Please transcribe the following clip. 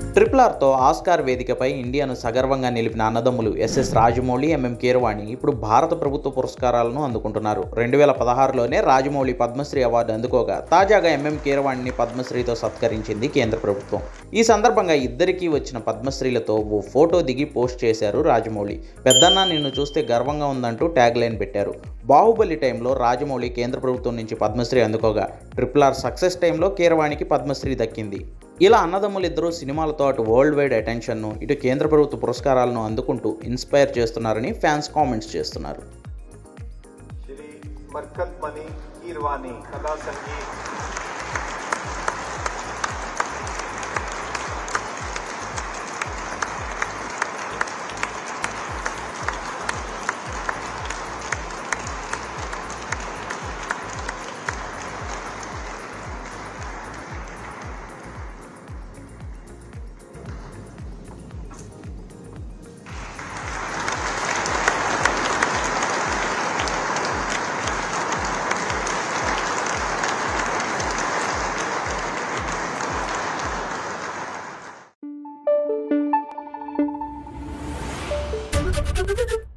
Triple ఆర్తో Oscar వేదికపై ఇండియాను సగర్వంగా నిలిపిన అన్నదమ్ములు ఎస్ఎస్ రాజమౌళి ఎంఎం కీరవాణి ఇప్పుడు భారత ప్రభుత్వ పురస్కారాలను అందుకుంటున్నారు రెండు వేల పదహారులోనే రాజమౌళి పద్మశ్రీ అవార్డు అందుకోగా తాజాగా ఎంఎం కీరవాణిని పద్మశ్రీతో సత్కరించింది కేంద్ర ప్రభుత్వం ఈ సందర్భంగా ఇద్దరికీ వచ్చిన పద్మశ్రీలతో ఓ ఫోటో దిగి పోస్ట్ చేశారు రాజమౌళి పెద్దన్న నిన్ను చూస్తే గర్వంగా ఉందంటూ ట్యాగ్ లైన్ పెట్టారు బాహుబలి టైంలో రాజమౌళి కేంద్ర ప్రభుత్వం నుంచి పద్మశ్రీ అందుకోగా ట్రిపుల్ ఆర్ సక్సెస్ టైంలో కీరవాణికి పద్మశ్రీ దక్కింది ఇలా అన్నదమ్ములు ఇద్దరు సినిమాలతో అటు వరల్డ్ వైడ్ అటెన్షన్ను ఇటు కేంద్ర ప్రభుత్వ పురస్కారాలను అందుకుంటూ ఇన్స్పైర్ చేస్తున్నారని ఫ్యాన్స్ కామెంట్స్ చేస్తున్నారు श्री बरकत मनी कीरवानी कला संगीत Thank you.